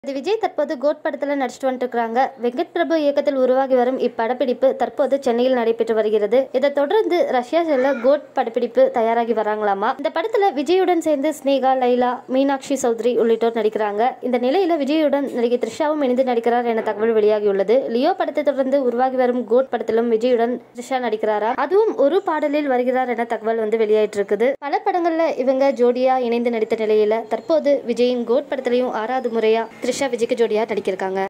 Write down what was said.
இது விஜய் தற்போது கோட் படத்தில் நடிச்சிட்டு வந்துட்டு இருக்காங்க வெங்கட் பிரபு இயக்கத்தில் உருவாகி வரும் இப்படப்பிடிப்பு தற்போது சென்னையில் நடைபெற்று வருகிறது இதை தொடர்ந்து ரஷ்யா செல்ல கோட் படப்பிடிப்பு தயாராகி வராங்களாமா இந்த படத்துல விஜயுடன் சேர்ந்து ஸ்னேகா லைலா மீனாட்சி சௌத்ரி உள்ளிட்டோர் நடிக்கிறாங்க இந்த நிலையில விஜயுடன் நடிகை த்ரிஷாவும் இணைந்து நடிக்கிறார் என தகவல் வெளியாகியுள்ளது லியோ படத்தை தொடர்ந்து உருவாகி வரும் கோட் படத்திலும் விஜயுடன் த்ரிஷா நடிக்கிறாரா அதுவும் ஒரு பாடலில் வருகிறார் என தகவல் வந்து வெளியாயிட்டு இருக்குது பல படங்கள்ல இவங்க ஜோடியா இணைந்து நடித்த நிலையில தற்போது விஜயின் கோட் படத்திலையும் ஆறாவது முறையா த்ரிஷா விஜய்க்கு ஜோடியா நடிக்கிருக்காங்க